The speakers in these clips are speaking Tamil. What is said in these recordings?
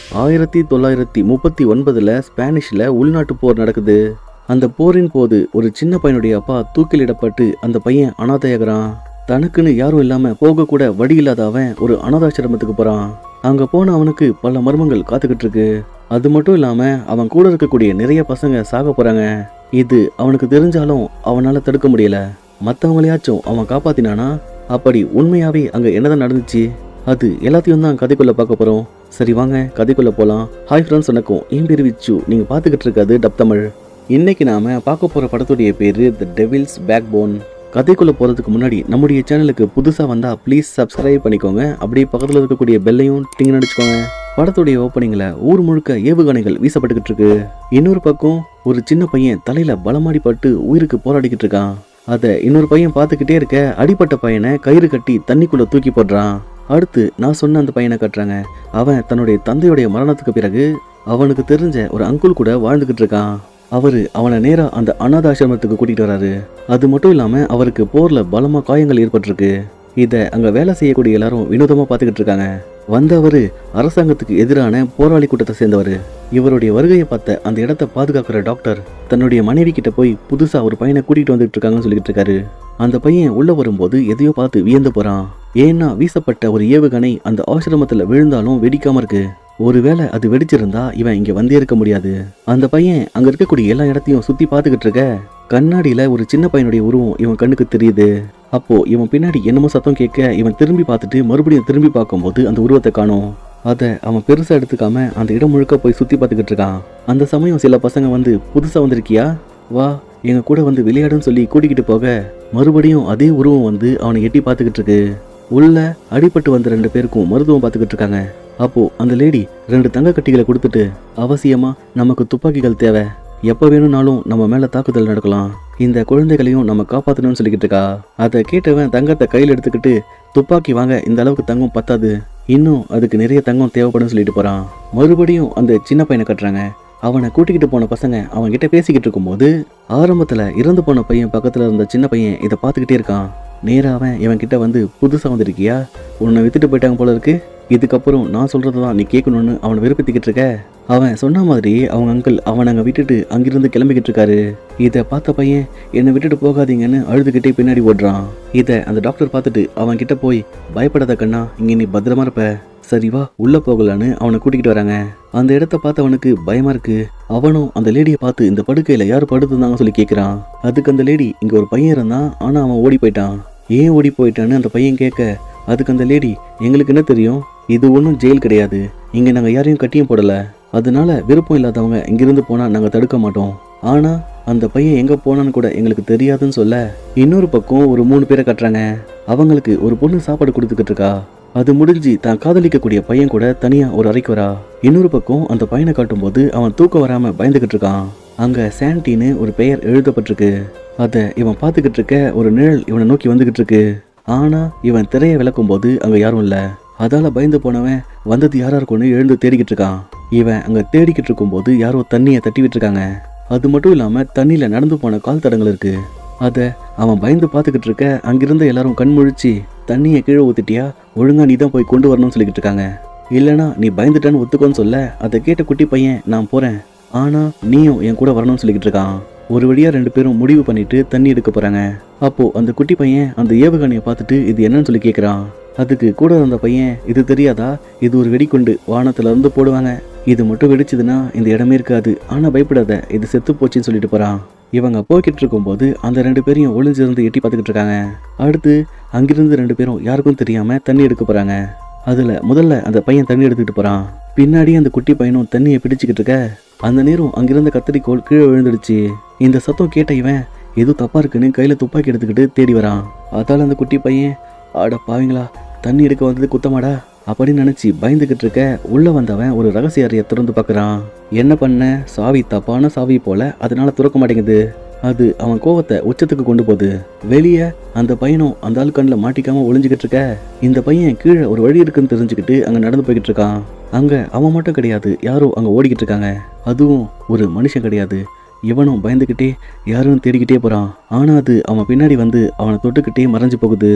ஆயிரத்தி தொள்ளாயிரத்தி முப்பத்தி ஒன்பதுல ஸ்பானிஷ்ல உள்நாட்டு போர் நடக்குது அந்த போரின் போது ஒரு சின்ன பையனுடைய அப்பா தூக்கிலிடப்பட்டு அந்த பையன் அனாதையாகிறான் தனக்குன்னு யாரும் இல்லாம போக கூட வழி இல்லாத அவன் ஒரு அனாதாசிரமத்துக்கு போறான் அங்க போன அவனுக்கு பல மர்மங்கள் காத்துக்கிட்டு இருக்கு அது மட்டும் இல்லாம அவன் கூட இருக்கக்கூடிய நிறைய பசங்க சாக போறாங்க இது அவனுக்கு தெரிஞ்சாலும் அவனால தடுக்க முடியல மற்றவங்களையாச்சும் அவன் காப்பாத்தினானா அப்படி உண்மையாவே அங்க என்னதான் நடந்துச்சு அது எல்லாத்தையும் தான் கதைக்குள்ள பார்க்க போறோம் சரி வாங்க கதைக்குள்ள போலாம் ஹாய் ஃப்ரெண்ட்ஸ் வணக்கம் என் பேர் விச்சு நீங்க பார்த்துக்கிட்டு இருக்கிறது டப் தமிழ் இன்னைக்கு நாம பார்க்க போற படத்துடைய பேரு த டெவில்ஸ் பேக் போன் கதைக்குள்ள போறதுக்கு முன்னாடி நம்முடைய சேனலுக்கு புதுசா வந்தா ப்ளீஸ் சப்ஸ்கிரைப் பண்ணிக்கோங்க அப்படியே பக்கத்துல இருக்கக்கூடிய பெல்லையும் டிங் அடிச்சுக்கோங்க படத்துடைய ஓப்பனிங்ல ஊர் முழுக்க ஏவுகணைகள் வீசப்பட்டுக்கிட்டு இருக்கு இன்னொரு பக்கம் ஒரு சின்ன பையன் தலையில பலமாடி பட்டு உயிருக்கு போராடிக்கிட்டு இருக்கான் அதை இன்னொரு பையன் பார்த்துக்கிட்டே இருக்க அடிப்பட்ட பையனை கயிறு கட்டி தண்ணிக்குள்ள தூக்கி போடுறான் அடுத்து நான் சொன்ன அந்த பையனை கட்டுறாங்க அவன் தன்னுடைய தந்தையுடைய மரணத்துக்கு பிறகு அவனுக்கு தெரிஞ்ச ஒரு அங்குள் கூட வாழ்ந்துகிட்டு இருக்கான் அவரு அவனை நேரா அந்த அனாதாசிரமத்துக்கு கூட்டிட்டு வராரு அது மட்டும் இல்லாம அவருக்கு போர்ல பலமா காயங்கள் ஏற்பட்டிருக்கு இத அங்க வேலை செய்யக்கூடிய எல்லாரும் வினோதமா பார்த்துக்கிட்டு இருக்காங்க வந்தவர் அரசாங்கத்துக்கு எதிரான போராளி கூட்டத்தை சேர்ந்தவர் இவருடைய வருகையை பார்த்த அந்த இடத்தை பாதுகாக்கிற டாக்டர் தன்னுடைய மனைவி கிட்ட போய் புதுசா ஒரு பையனை கூட்டிட்டு வந்துட்டு இருக்காங்கன்னு சொல்லிட்டு இருக்காரு அந்த பையன் உள்ள வரும்போது எதையோ பார்த்து வியந்து போறான் ஏன்னா வீசப்பட்ட ஒரு ஏவுகணை அந்த ஆசிரமத்துல விழுந்தாலும் வெடிக்காம இருக்கு ஒருவேளை அது வெடிச்சிருந்தா இவன் இங்க வந்தே இருக்க முடியாது அந்த பையன் அங்க இருக்கக்கூடிய எல்லா இடத்தையும் சுத்தி பார்த்துக்கிட்டு இருக்க கண்ணாடியில ஒரு சின்ன பையனுடைய உருவம் இவன் கண்ணுக்கு தெரியுது அப்போ இவன் பின்னாடி என்னமோ சத்தம் கேட்க இவன் திரும்பி பார்த்துட்டு மறுபடியும் திரும்பி பார்க்கும்போது அந்த உருவத்தை காணோம் அதை அவன் பெருசா எடுத்துக்காம அந்த இடம் முழுக்க போய் சுத்தி பார்த்துக்கிட்டு இருக்கான் அந்த சமயம் சில பசங்க வந்து புதுசா வந்திருக்கியா வா எங்க கூட வந்து விளையாடுன்னு சொல்லி கூட்டிக்கிட்டு போக மறுபடியும் அதே உருவம் வந்து அவனை எட்டி பார்த்துக்கிட்டு இருக்கு உள்ள அடிபட்டு வந்த ரெண்டு பேருக்கும் மருத்துவம் பார்த்துக்கிட்டு இருக்காங்க அப்போ அந்த லேடி ரெண்டு தங்க கட்டிகளை கொடுத்துட்டு அவசியமா நமக்கு துப்பாக்கிகள் தேவை எப்போ வேணும்னாலும் நம்ம மேல தாக்குதல் நடக்கலாம் இந்த குழந்தைகளையும் நம்ம காப்பாற்றணும்னு சொல்லிக்கிட்டு இருக்கா அதை கேட்டவன் தங்கத்தை கையில் எடுத்துக்கிட்டு துப்பாக்கி வாங்க இந்த அளவுக்கு தங்கம் பத்தாது இன்னும் அதுக்கு நிறைய தங்கம் தேவைப்படும்னு சொல்லிட்டு போறான் மறுபடியும் அந்த சின்ன பையனை கட்டுறாங்க அவனை கூட்டிக்கிட்டு போன பசங்க அவன் கிட்ட பேசிக்கிட்டு இருக்கும்போது ஆரம்பத்துல இறந்து போன பையன் பக்கத்துல இருந்த சின்ன பையன் இதை பார்த்துக்கிட்டே இருக்கான் நேரா அவன் இவன் கிட்ட வந்து புதுசா வந்திருக்கியா உன்னை வித்துட்டு போயிட்டாங்க போல இருக்கு இதுக்கப்புறம் நான் சொல்றது தான் நீ கேட்கணும்னு அவனை விருப்பத்திக்கிட்டு இருக்க அவன் சொன்ன மாதிரி அவங்க அங்கிள் அவனை அங்கே விட்டுட்டு அங்கிருந்து கிளம்பிக்கிட்டு இருக்காரு இதை பார்த்த பையன் என்னை விட்டுட்டு போகாதீங்கன்னு அழுதுகிட்டே பின்னாடி ஓடுறான் இதை அந்த டாக்டர் பார்த்துட்டு அவன் கிட்ட போய் பயப்படாத கண்ணா இங்கே நீ பத்திரமா இருப்ப சரி வா உள்ள போகலான்னு அவனை கூட்டிகிட்டு வராங்க அந்த இடத்த பார்த்து அவனுக்கு பயமா இருக்கு அவனும் அந்த லேடியை பார்த்து இந்த படுக்கையில யார் படுத்துருந்தாங்க சொல்லி கேட்குறான் அதுக்கு அந்த லேடி இங்க ஒரு பையன் இருந்தான் ஆனா அவன் ஓடி போயிட்டான் ஏன் ஓடி போயிட்டான்னு அந்த பையன் கேட்க அதுக்கு அந்த லேடி எங்களுக்கு என்ன தெரியும் இது ஒன்றும் ஜெயில் கிடையாது இங்க நாங்க யாரையும் கட்டியும் போடல அதனால விருப்பம் இல்லாதவங்க இங்கிருந்து போனா நாங்க தடுக்க மாட்டோம் ஆனா அந்த பையன் எங்க போனான்னு கூட எங்களுக்கு தெரியாதுன்னு சொல்ல இன்னொரு பக்கம் ஒரு மூணு பேரை கட்டுறாங்க அவங்களுக்கு ஒரு பொண்ணு சாப்பாடு கொடுத்துக்கிட்டு இருக்கா அது முடிஞ்சு தான் காதலிக்கக்கூடிய பையன் கூட தனியா ஒரு அறைக்கு வரா இன்னொரு பக்கம் அந்த பையனை காட்டும்போது அவன் தூக்கம் வராம பயந்துகிட்டு இருக்கான் அங்க சாண்டின்னு ஒரு பெயர் எழுதப்பட்டிருக்கு அதை இவன் பார்த்துக்கிட்டு இருக்க ஒரு நிழல் இவனை நோக்கி வந்துகிட்டு இருக்கு ஆனா இவன் திரையை விளக்கும் போது அங்க யாரும் இல்ல அதால பயந்து போனவன் வந்தது யாரா இருக்கும்னு எழுந்து தேடிக்கிட்டு இருக்கான் இவன் அங்க தேடிக்கிட்டு இருக்கும்போது யாரோ தண்ணியை தட்டி விட்டுருக்காங்க அது மட்டும் இல்லாம தண்ணியில நடந்து போன கால் தடங்கள் இருக்கு அதை அவன் பயந்து பார்த்துக்கிட்டு இருக்க அங்கிருந்த எல்லாரும் கண் முழிச்சு தண்ணியை கீழே ஊத்திட்டியா ஒழுங்கா நீ தான் போய் கொண்டு வரணும்னு சொல்லிக்கிட்டு இருக்காங்க இல்லைனா நீ பயந்துட்டேன்னு ஒத்துக்கோன்னு சொல்ல அதை கேட்ட குட்டி பையன் நான் போறேன் ஆனா நீயும் என் கூட வரணும்னு சொல்லிக்கிட்டு இருக்கான் ஒரு வழியா ரெண்டு பேரும் முடிவு பண்ணிட்டு தண்ணி எடுக்க போறாங்க அப்போ அந்த குட்டி பையன் அந்த ஏவுகணையை பார்த்துட்டு இது என்னன்னு சொல்லி கேட்குறான் அதுக்கு கூட இருந்த பையன் இது தெரியாதா இது ஒரு வெடிகுண்டு வானத்துல இருந்து போடுவாங்க இது மட்டும் வெடிச்சதுன்னா இந்த இடமே இருக்காது ஆனா பயப்படாத இது செத்து போச்சுன்னு சொல்லிட்டு போறான் இவங்க போய்கிட்டு இருக்கும்போது அந்த ரெண்டு பேரையும் ஒளிஞ்சிருந்து எட்டி பார்த்துக்கிட்டு இருக்காங்க அடுத்து அங்கிருந்து ரெண்டு பேரும் யாருக்கும் தெரியாம தண்ணி எடுக்க போறாங்க அதுல முதல்ல அந்த பையன் தண்ணி எடுத்துக்கிட்டு போறான் பின்னாடி அந்த குட்டி பையனும் தண்ணியை பிடிச்சுக்கிட்டு இருக்க அந்த நேரம் அங்கிருந்த கத்தரிக்கோல் கீழே விழுந்துடுச்சு இந்த சத்தம் கேட்ட இவன் ஏதோ தப்பா இருக்குன்னு கையில துப்பாக்கி எடுத்துக்கிட்டு தேடி வரான் அதால அந்த குட்டி பையன் ஆட பாவீங்களா தண்ணி எடுக்க வந்தது குத்தமாடா அப்படின்னு நினைச்சு பயந்துகிட்டு இருக்க உள்ள வந்தவன் ஒரு ரகசிய அறையை திறந்து பார்க்கறான் என்ன பண்ண சாவி தப்பான சாவி போல அதனால திறக்க மாட்டேங்குது அது அவன் கோவத்தை உச்சத்துக்கு கொண்டு போகுது வெளியே அந்த பையனும் அந்த ஆள் கண்ணில் மாட்டிக்காம ஒளிஞ்சுக்கிட்டு இருக்க இந்த பையன் கீழே ஒரு வழி இருக்குன்னு தெரிஞ்சுக்கிட்டு அங்க நடந்து போய்கிட்டு இருக்கான் அங்க அவன் மட்டும் கிடையாது யாரோ அங்க ஓடிக்கிட்டு இருக்காங்க அதுவும் ஒரு மனுஷன் கிடையாது இவனும் பயந்துக்கிட்டே யாரும் தேடிக்கிட்டே போறான் ஆனா அது அவன் பின்னாடி வந்து அவனை தொட்டுக்கிட்டே மறைஞ்சு போகுது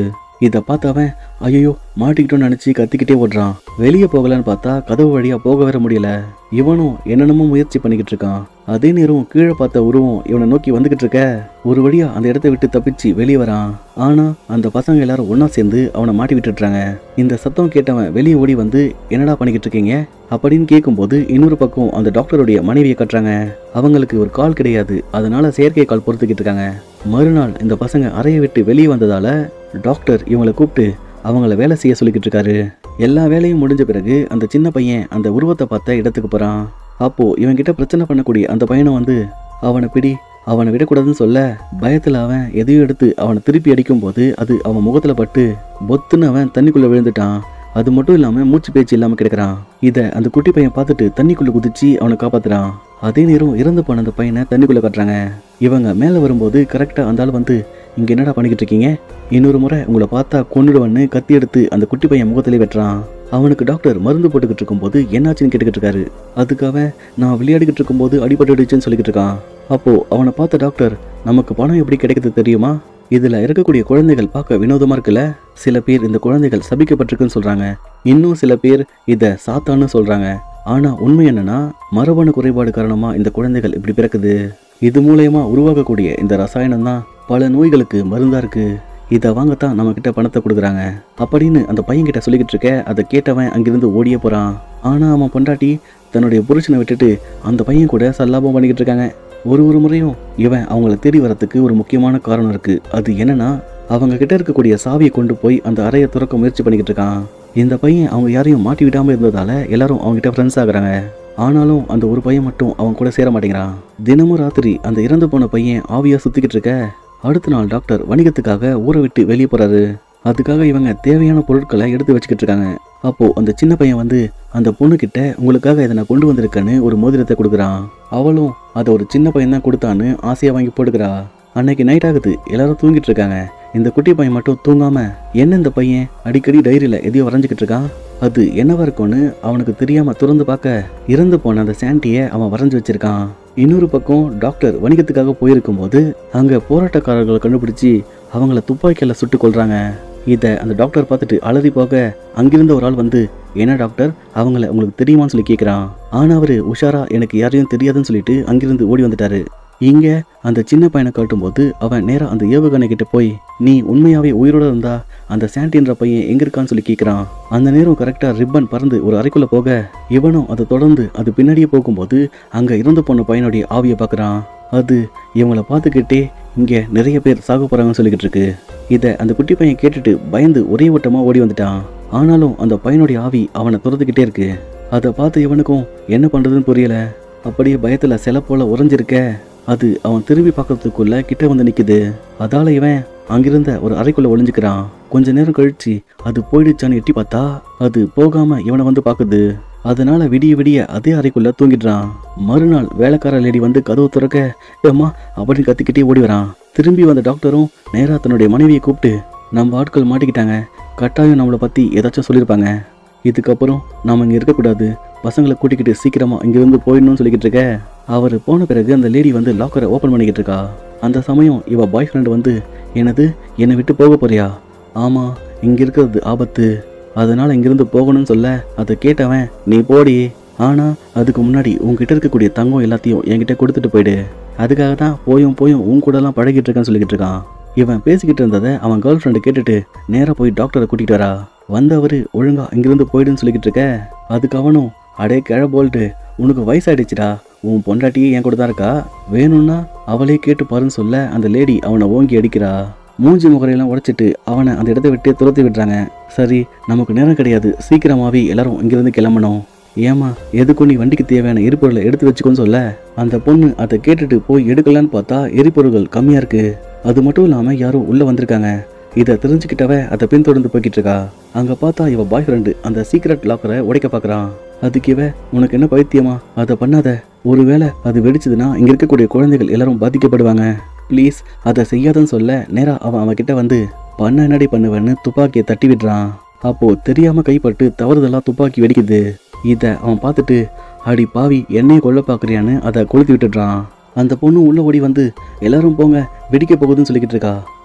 இதை பார்த்தவன் ஐயோ மாட்டிக்கிட்டோன்னு நினைச்சு கத்திக்கிட்டே ஓடுறான் வெளியே போகலான்னு பார்த்தா கதவு வழியா போக வர முடியல இவனும் என்னென்னமோ முயற்சி பண்ணிக்கிட்டு இருக்கான் அதே நேரம் கீழே பார்த்த உருவம் இவனை நோக்கி வந்துகிட்டு இருக்க ஒரு வழியா அந்த இடத்த விட்டு தப்பிச்சு வெளியே வரான் ஆனா அந்த பசங்க எல்லாரும் ஒண்ணா சேர்ந்து அவனை மாட்டி விட்டுடுறாங்க இந்த சத்தம் கேட்டவன் வெளியே ஓடி வந்து என்னடா பண்ணிக்கிட்டு இருக்கீங்க அப்படின்னு கேட்கும்போது இன்னொரு பக்கம் அந்த டாக்டருடைய மனைவியை கட்டுறாங்க அவங்களுக்கு ஒரு கால் கிடையாது அதனால செயற்கை கால் பொறுத்துக்கிட்டு இருக்காங்க மறுநாள் இந்த பசங்க அறையை விட்டு வெளியே வந்ததால டாக்டர் இவங்களை கூப்பிட்டு அவங்கள வேலை செய்ய சொல்லிக்கிட்டு இருக்காரு எல்லா வேலையும் முடிஞ்ச பிறகு அந்த சின்ன பையன் அந்த உருவத்தை பார்த்த இடத்துக்கு போறான் அப்போ இவன்கிட்ட பிரச்சனை பண்ணக்கூடிய அந்த பையனை வந்து அவனை பிடி அவனை விடக்கூடாதுன்னு சொல்ல பயத்தில் அவன் எதையும் எடுத்து அவனை திருப்பி அடிக்கும்போது அது அவன் முகத்தில் பட்டு பொத்துன்னு அவன் தண்ணிக்குள்ளே விழுந்துட்டான் அது மட்டும் இல்லாமல் மூச்சு பேச்சு இல்லாமல் கிடக்குறான் இதை அந்த குட்டி பையன் பார்த்துட்டு தண்ணிக்குள்ளே குதிச்சு அவனை காப்பாத்துறான் அதே நேரம் இறந்து போன அந்த பையனை தண்ணிக்குள்ளே கட்டுறாங்க இவங்க மேலே வரும்போது கரெக்டாக அந்த ஆள் வந்து இங்கே என்னடா பண்ணிக்கிட்டு இருக்கீங்க இன்னொரு முறை உங்களை பார்த்தா கொன்னுடுவேன்னு கத்தி எடுத்து அந்த குட்டி பையன் முகத்திலே வெட்டுறான் அவனுக்கு டாக்டர் மருந்து போட்டுக்கிட்டு இருக்கும்போது என்னாச்சுன்னு கேட்டுக்கிட்டு இருக்காரு அதுக்காக நான் விளையாடிக்கிட்டு இருக்கும்போது அடிபட்டுடுச்சுன்னு சொல்லிக்கிட்டு இருக்கான் அப்போ அவனை பார்த்த டாக்டர் நமக்கு பணம் எப்படி கிடைக்குது தெரியுமா இதுல இருக்கக்கூடிய குழந்தைகள் பார்க்க வினோதமா இருக்குல்ல சில பேர் இந்த குழந்தைகள் சபிக்கப்பட்டிருக்குன்னு சொல்றாங்க இன்னும் சில பேர் இத சாத்தான்னு சொல்றாங்க ஆனா உண்மை என்னன்னா மரபணு குறைபாடு காரணமா இந்த குழந்தைகள் இப்படி பிறக்குது இது மூலயமா உருவாகக்கூடிய இந்த ரசாயனம் தான் பல நோய்களுக்கு மருந்தா இருக்கு இதை வாங்கத்தான் நம்ம கிட்ட பணத்தை கொடுக்குறாங்க அப்படின்னு அந்த பையன் கிட்ட சொல்லிக்கிட்டு இருக்க அதை கேட்டவன் அங்கிருந்து ஓடியே போறான் ஆனா அவன் பொண்டாட்டி தன்னுடைய புருஷனை விட்டுட்டு அந்த பையன் கூட சல்லாபம் பண்ணிக்கிட்டு இருக்காங்க ஒரு ஒரு முறையும் இவன் அவங்கள தேடி வரத்துக்கு ஒரு முக்கியமான காரணம் இருக்கு அது என்னன்னா அவங்க கிட்ட இருக்கக்கூடிய சாவியை கொண்டு போய் அந்த அறையை துறக்க முயற்சி பண்ணிக்கிட்டு இருக்கான் இந்த பையன் அவங்க யாரையும் மாட்டி விடாம இருந்ததால எல்லாரும் அவங்க கிட்ட ஃப்ரெண்ட்ஸ் ஆகுறாங்க ஆனாலும் அந்த ஒரு பையன் மட்டும் அவன் கூட சேர மாட்டேங்கிறான் தினமும் ராத்திரி அந்த இறந்து போன பையன் ஆவியா சுத்திக்கிட்டு இருக்க அடுத்த நாள் டாக்டர் வணிகத்துக்காக ஊரை விட்டு வெளியே போறாரு அதுக்காக இவங்க தேவையான பொருட்களை எடுத்து வச்சுக்கிட்டு இருக்காங்க அப்போ அந்த சின்ன பையன் வந்து அந்த பொண்ணுகிட்ட உங்களுக்காக இதை நான் கொண்டு வந்திருக்கேன்னு ஒரு மோதிரத்தை கொடுக்குறான் அவளும் அதை ஒரு சின்ன பையன் தான் கொடுத்தான்னு ஆசையா வாங்கி போட்டுக்கிறா அன்னைக்கு நைட் ஆகுது எல்லாரும் தூங்கிட்டு இருக்காங்க இந்த குட்டி பையன் மட்டும் தூங்காம என்ன இந்த பையன் அடிக்கடி டைரியில எதையோ வரைஞ்சிக்கிட்டு இருக்கான் அது என்னவா இருக்கும்னு அவனுக்கு தெரியாம திறந்து பார்க்க இறந்து போன அந்த சாண்டியை அவன் வரைஞ்சு வச்சிருக்கான் இன்னொரு பக்கம் டாக்டர் வணிகத்துக்காக போயிருக்கும் போது அங்க போராட்டக்காரர்களை கண்டுபிடிச்சு அவங்கள துப்பாக்கியால சுட்டு கொல்றாங்க இதை அந்த டாக்டர் பார்த்துட்டு அலறி போக அங்கிருந்த ஒரு ஆள் வந்து என்ன டாக்டர் அவங்கள உங்களுக்கு தெரியுமான்னு சொல்லி கேட்குறான் ஆனால் அவர் உஷாரா எனக்கு யாரையும் தெரியாதுன்னு சொல்லிட்டு அங்கிருந்து ஓடி வந்துட்டாரு இங்க அந்த சின்ன பையனை காட்டும்போது அவன் நேரா அந்த ஏவுகணை கிட்ட போய் நீ உண்மையாவே உயிரோட இருந்தா அந்த சாண்டின்ற பையன் எங்க இருக்கான்னு சொல்லி கேட்குறான் அந்த நேரம் கரெக்டா ரிப்பன் பறந்து ஒரு அறைக்குள்ள போக இவனும் அதை தொடர்ந்து அது பின்னாடியே போகும்போது அங்க இறந்து போன பையனுடைய ஆவியை பார்க்கறான் அது இவங்கள பார்த்துக்கிட்டே இங்க நிறைய பேர் சாக போறாங்கன்னு சொல்லிக்கிட்டு இருக்கு இதை அந்த குட்டி பையன் கேட்டுட்டு பயந்து ஒரே ஓட்டமா ஓடி வந்துட்டான் ஆனாலும் அந்த பையனுடைய ஆவி அவனை துரத்துக்கிட்டே இருக்கு அதை பார்த்து இவனுக்கும் என்ன பண்றதுன்னு புரியல அப்படியே பயத்துல சில போல உறைஞ்சிருக்க அது அவன் திரும்பி பார்க்கறதுக்குள்ள கிட்ட வந்து நிக்குது அதால இவன் அங்கிருந்த ஒரு அறைக்குள்ள ஒளிஞ்சுக்கிறான் கொஞ்ச நேரம் கழிச்சு அது போயிடுச்சான்னு எட்டி பார்த்தா அது போகாம இவனை வந்து பாக்குது அதனால விடிய விடிய அதே அறைக்குள்ள தூங்கிடுறான் மறுநாள் வேலைக்கார லேடி வந்து கதவு திறக்க ஏம்மா அப்படின்னு கத்திக்கிட்டே ஓடி வரான் திரும்பி வந்த டாக்டரும் நேரா தன்னுடைய மனைவியை கூப்பிட்டு நம்ம ஆட்கள் மாட்டிக்கிட்டாங்க கட்டாயம் நம்மளை பத்தி ஏதாச்சும் சொல்லியிருப்பாங்க இதுக்கப்புறம் நாம இங்க இருக்கக்கூடாது பசங்களை கூட்டிக்கிட்டு சீக்கிரமா இங்கிருந்து போயிடணும்னு சொல்லிக்கிட்டு இருக்க அவர் போன பிறகு அந்த லேடி வந்து லாக்கரை ஓப்பன் பண்ணிக்கிட்டு இருக்கா அந்த சமயம் இவ பாய் ஃப்ரெண்டு வந்து என்னது என்னை விட்டு போக போறியா ஆமா இங்க இருக்கிறது ஆபத்து அதனால இங்கிருந்து போகணும்னு சொல்ல அதை கேட்டவன் நீ போடி ஆனா அதுக்கு முன்னாடி உன்கிட்ட இருக்கக்கூடிய தங்கம் எல்லாத்தையும் என்கிட்ட கொடுத்துட்டு போயிடு அதுக்காக தான் போயும் போயும் உன் கூடலாம் பழகிட்டு இருக்கேன்னு சொல்லிக்கிட்டு இருக்கான் இவன் பேசிக்கிட்டு இருந்ததை அவன் கேர்ள் ஃப்ரெண்டு கேட்டுட்டு நேராக போய் டாக்டரை கூட்டிகிட்டு வரா வந்தவர் ஒழுங்கா இங்கிருந்து போயிடுன்னு சொல்லிக்கிட்டு இருக்க அதுக்கு அவனும் அடே கிழ போல்ட்டு உனக்கு வயசாயிடுச்சுடா உன் பொண்டாட்டியே என் கூட தான் இருக்கா வேணும்னா அவளே கேட்டு பாருன்னு சொல்ல அந்த லேடி அவனை ஓங்கி அடிக்கிறா மூஞ்சி முகரையெல்லாம் உடைச்சிட்டு அவனை அந்த இடத்த விட்டு துரத்தி விடுறாங்க சரி நமக்கு நேரம் கிடையாது சீக்கிரமாவே எல்லாரும் இங்கிருந்து கிளம்பணும் ஏமா எதுக்கும் நீ வண்டிக்கு தேவையான எரிபொருளை எடுத்து வச்சுக்கோன்னு சொல்ல அந்த பொண்ணு அதை கேட்டுட்டு போய் எடுக்கலான்னு பார்த்தா எரிபொருள்கள் கம்மியா இருக்கு அது மட்டும் இல்லாம யாரோ உள்ள வந்திருக்காங்க இதை தெரிஞ்சுக்கிட்டவ அதை பின்தொடர்ந்து போய்கிட்டு இருக்கா அங்க பார்த்தா இவ பாய் ஃப்ரெண்டு அந்த சீக்ரெட் லாக்கரை உடைக்க பார்க்கறான் அதுக்கு இவ உனக்கு என்ன பைத்தியமா அதை பண்ணாத ஒருவேளை அது வெடிச்சதுன்னா இங்க இருக்கக்கூடிய குழந்தைகள் எல்லாரும் பாதிக்கப்படுவாங்க ப்ளீஸ் அதை செய்யாதன்னு சொல்ல நேரா அவன் அவன்கிட்ட வந்து பண்ண என்னடி பண்ணுவேன்னு துப்பாக்கியை தட்டி விடுறான் அப்போ தெரியாம கைப்பட்டு தவறுதலா துப்பாக்கி வெடிக்குது இதை அவன் பார்த்துட்டு அடி பாவி என்னைய கொல்ல பார்க்குறியான்னு அதை கொளுத்தி விட்டுடுறான் அந்த பொண்ணு உள்ள ஓடி வந்து எல்லாரும் போங்க வெடிக்க போகுதுன்னு சொல்லிக்கிட்டு இருக்கா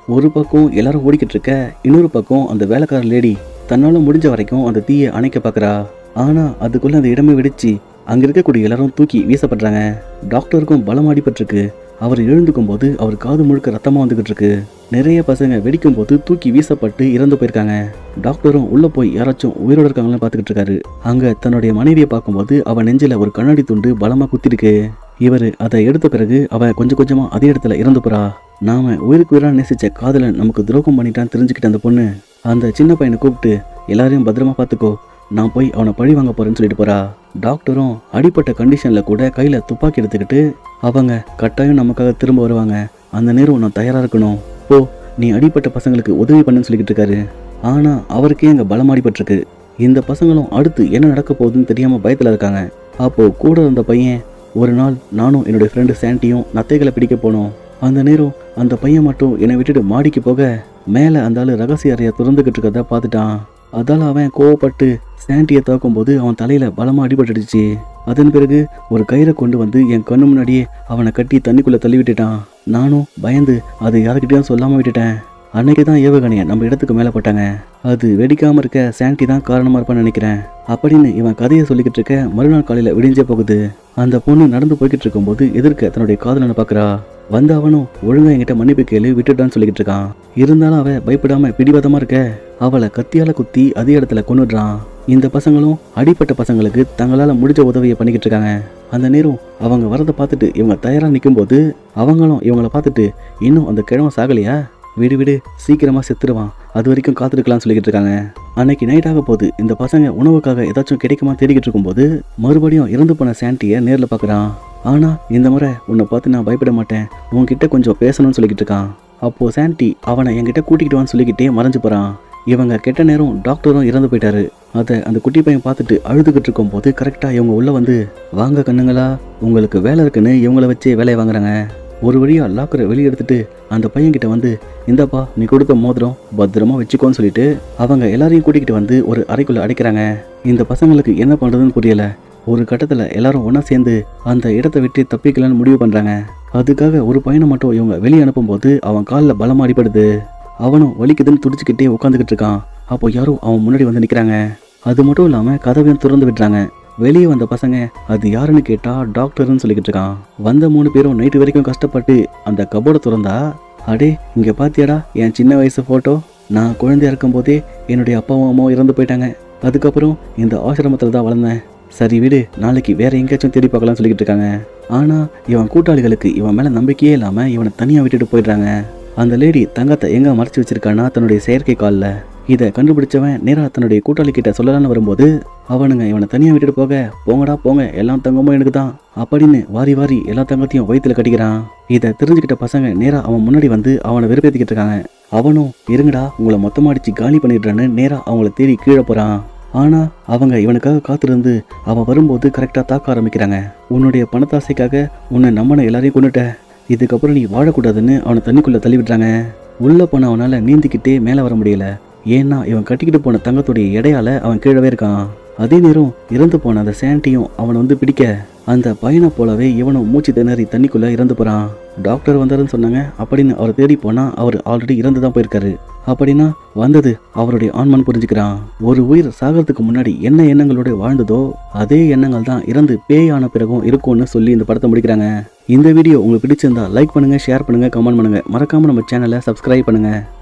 ஒரு பக்கம் எல்லாரும் ஓடிக்கிட்டு இருக்க இன்னொரு பக்கம் அந்த வேலைக்கார லேடி தன்னால முடிஞ்ச வரைக்கும் அந்த தீயை அணைக்க பார்க்கறா ஆனா அதுக்குள்ள அந்த இடமே வெடிச்சு அங்க இருக்கக்கூடிய எல்லாரும் தூக்கி வீசப்படுறாங்க டாக்டருக்கும் பலம் அடிபட்டிருக்கு அவர் எழுந்துக்கும் போது அவர் காது முழுக்க ரத்தமா வந்துகிட்டு இருக்கு நிறைய பசங்க வெடிக்கும் போது தூக்கி வீசப்பட்டு இறந்து போயிருக்காங்க டாக்டரும் உள்ள போய் யாராச்சும் உயிரோட இருக்காங்கன்னு பார்த்துக்கிட்டு இருக்காரு அங்க தன்னுடைய மனைவியை பார்க்கும்போது அவ நெஞ்சில ஒரு கண்ணாடி துண்டு பலமா குத்திருக்கு இவர் அதை எடுத்த பிறகு அவ கொஞ்சம் கொஞ்சமா அதே இடத்துல இறந்து போறா நாம உயிருக்கு உயிரா நேசிச்ச காதலன் நமக்கு துரோகம் பண்ணிட்டான்னு தெரிஞ்சுக்கிட்ட அந்த பொண்ணு அந்த சின்ன பையனை கூப்பிட்டு எல்லாரையும் பத்திரமா பார்த்துக்கோ நான் போய் அவனை பழி வாங்க போறேன்னு சொல்லிட்டு போறா டாக்டரும் அடிப்பட்ட கண்டிஷன்ல கூட கையில துப்பாக்கி எடுத்துக்கிட்டு அவங்க கட்டாயம் நமக்காக திரும்ப வருவாங்க அந்த நேரம் நான் தயாரா இருக்கணும் போ நீ அடிப்பட்ட பசங்களுக்கு உதவி பண்ணுன்னு சொல்லிக்கிட்டு இருக்காரு ஆனா அவருக்கே அங்க பலம் அடிபட்டிருக்கு இந்த பசங்களும் அடுத்து என்ன நடக்க போகுதுன்னு தெரியாம பயத்துல இருக்காங்க அப்போ கூட இருந்த பையன் ஒரு நாள் நானும் என்னுடைய ஃப்ரெண்டு சாண்டியும் நத்தைகளை பிடிக்க போனோம் அந்த நேரம் அந்த பையன் மட்டும் என்னை விட்டுட்டு மாடிக்கு போக மேலே அந்த ஆளு ரகசிய அறையை திறந்துக்கிட்டு இருக்கிறத பார்த்துட்டான் அதால அவன் கோவப்பட்டு சாண்டியை தாக்கும்போது அவன் தலையில பலமா அடிபட்டுடுச்சு அதன் பிறகு ஒரு கயிறை கொண்டு வந்து என் கண்ணு முன்னாடியே அவனை கட்டி தண்ணிக்குள்ள தள்ளி விட்டுட்டான் நானும் பயந்து அதை யாருக்கிட்டையும் சொல்லாம விட்டுட்டேன் அன்னைக்கு தான் ஏவுகணையை நம்ம இடத்துக்கு மேலே போட்டாங்க அது வெடிக்காம இருக்க சாண்டி தான் காரணமா இருப்பான்னு நினைக்கிறேன் அப்படின்னு இவன் கதையை சொல்லிக்கிட்டு இருக்க மறுநாள் காலையில விடிஞ்சே போகுது அந்த பொண்ணு நடந்து போய்கிட்டு இருக்கும்போது எதிர்க்க தன்னுடைய காதலனை பார்க்கறா வந்த அவனும் ஒழுங்கா என்கிட்ட மன்னிப்பு கேளு விட்டுட்டான்னு சொல்லிக்கிட்டு இருக்கான் இருந்தாலும் அவ பயப்படாம பிடிவாதமா இருக்க அவளை கத்தியால குத்தி அதே இடத்துல கொன்னுடுறான் இந்த பசங்களும் அடிப்பட்ட பசங்களுக்கு தங்களால முடிஞ்ச உதவியை பண்ணிக்கிட்டு இருக்காங்க அந்த நேரம் அவங்க வரதை பார்த்துட்டு இவங்க தயாரா நிக்கும்போது அவங்களும் இவங்கள பார்த்துட்டு இன்னும் அந்த கிழமை சாகலையா விடு விடு சீக்கிரமா செத்துருவான் அது வரைக்கும் காத்திருக்கலாம்னு சொல்லிக்கிட்டு இருக்காங்க அன்னைக்கு நைட் ஆக போகுது இந்த பசங்க உணவுக்காக ஏதாச்சும் கிடைக்குமா தேடிக்கிட்டு இருக்கும்போது மறுபடியும் இறந்து போன சாண்டியை நேரில் பார்க்குறான் ஆனா இந்த முறை உன்னை பார்த்து நான் பயப்பட மாட்டேன் உன்கிட்ட கொஞ்சம் பேசணும்னு சொல்லிக்கிட்டு இருக்கான் அப்போ சாண்டி அவனை என்கிட்ட கூட்டிக்கிட்டு வான்னு சொல்லிக்கிட்டே மறைஞ்சு போறான் இவங்க கெட்ட நேரம் டாக்டரும் இறந்து போயிட்டாரு அதை அந்த குட்டி பையன் பார்த்துட்டு அழுதுகிட்டு இருக்கும்போது கரெக்டாக இவங்க உள்ள வந்து வாங்க கண்ணுங்களா உங்களுக்கு வேலை இருக்குன்னு இவங்கள வச்சே வேலையை வாங்குறாங்க ஒரு வழியா லாக்கரை வெளியே எடுத்துட்டு அந்த பையன்கிட்ட வந்து இந்தாப்பா நீ கொடுத்த மோதிரம் பத்திரமா வச்சுக்கோன்னு சொல்லிட்டு அவங்க எல்லாரையும் கூட்டிக்கிட்டு வந்து ஒரு அறைக்குள்ள அடைக்கிறாங்க இந்த பசங்களுக்கு என்ன பண்றதுன்னு புரியல ஒரு கட்டத்துல எல்லாரும் ஒண்ணா சேர்ந்து அந்த இடத்தை விட்டு தப்பிக்கலாம்னு முடிவு பண்றாங்க அதுக்காக ஒரு பையனை மட்டும் இவங்க வெளியே அனுப்பும்போது அவன் காலில் பலமா அடிபடுது அவனும் வலிக்குதுன்னு துடிச்சுக்கிட்டே உட்காந்துக்கிட்டு இருக்கான் அப்போ யாரோ அவன் முன்னாடி வந்து நிக்கிறாங்க அது மட்டும் இல்லாம கதவையும் திறந்து விடுறாங்க வெளியே வந்த பசங்க அது யாருன்னு கேட்டா டாக்டர்னு சொல்லிக்கிட்டு இருக்கான் வந்த மூணு பேரும் நைட்டு வரைக்கும் கஷ்டப்பட்டு அந்த கபோர்டை திறந்தா அடே இங்க பாத்தியாடா என் சின்ன வயசு போட்டோ நான் குழந்தையா இருக்கும்போதே என்னுடைய அப்பாவும் அம்மாவும் இறந்து போயிட்டாங்க அதுக்கப்புறம் இந்த ஆசிரமத்தில் தான் வளர்ந்தேன் சரி விடு நாளைக்கு வேற எங்கேயாச்சும் தேடி பார்க்கலாம்னு சொல்லிக்கிட்டு இருக்காங்க ஆனா இவன் கூட்டாளிகளுக்கு இவன் மேல நம்பிக்கையே இல்லாம இவனை தனியா விட்டுட்டு போயிடுறாங்க அந்த லேடி தங்கத்தை எங்க மறைச்சு வச்சிருக்கானா தன்னுடைய செயற்கை காலில் இதை கண்டுபிடிச்சவன் நேரா தன்னுடைய கூட்டாளி கிட்ட சொல்லலாம்னு வரும்போது அவனுங்க இவனை தனியா விட்டுட்டு போக போங்கடா போங்க எல்லாம் தங்கமும் எனக்கு தான் அப்படின்னு வாரி வாரி எல்லா தங்கத்தையும் வயித்துல கட்டிக்கிறான் இதை தெரிஞ்சுக்கிட்ட பசங்க நேரா அவன் முன்னாடி வந்து அவனை வெறுப்பேத்திக்கிட்டு இருக்காங்க அவனும் இருங்கடா உங்களை மொத்தமா அடிச்சு காலி பண்ணிடுறான்னு நேரா அவங்கள தேடி கீழே போறான் ஆனா அவங்க இவனுக்காக காத்திருந்து அவன் வரும்போது கரெக்டா தாக்க ஆரம்பிக்கிறாங்க உன்னுடைய பணத்தாசைக்காக உன்னை நம்பின எல்லாரையும் கொண்டுட்ட இதுக்கப்புறம் நீ வாழக்கூடாதுன்னு அவனை தண்ணிக்குள்ள தள்ளி விடுறாங்க உள்ள போன அவனால நீந்திக்கிட்டே மேலே வர முடியல ஏன்னா இவன் கட்டிக்கிட்டு போன தங்கத்துடைய எடையால அவன் கீழவே இருக்கான் அதே நேரம் இறந்து போன அந்த சாண்டியும் அவனை வந்து பிடிக்க அந்த பையனை போலவே இவனும் மூச்சு திணறி தண்ணிக்குள்ள இறந்து போறான் டாக்டர் வந்தாருன்னு சொன்னாங்க அப்படின்னு அவரை தேடி போனா அவர் ஆல்ரெடி இறந்து தான் போயிருக்காரு அப்படின்னா வந்தது அவருடைய ஆன்மன் புரிஞ்சுக்கிறான் ஒரு உயிர் சாகிறதுக்கு முன்னாடி என்ன எண்ணங்களோட வாழ்ந்ததோ அதே எண்ணங்கள் தான் இறந்து பேய் ஆன பிறகும் இருக்கும்னு சொல்லி இந்த படத்தை முடிக்கிறாங்க இந்த வீடியோ உங்களுக்கு பிடிச்சிருந்தா லைக் பண்ணுங்க ஷேர் பண்ணுங்க கமெண்ட் பண்ணுங்க மறக்காம நம்ம சேனலை சப்ஸ்கிரைப் பண்ணுங்க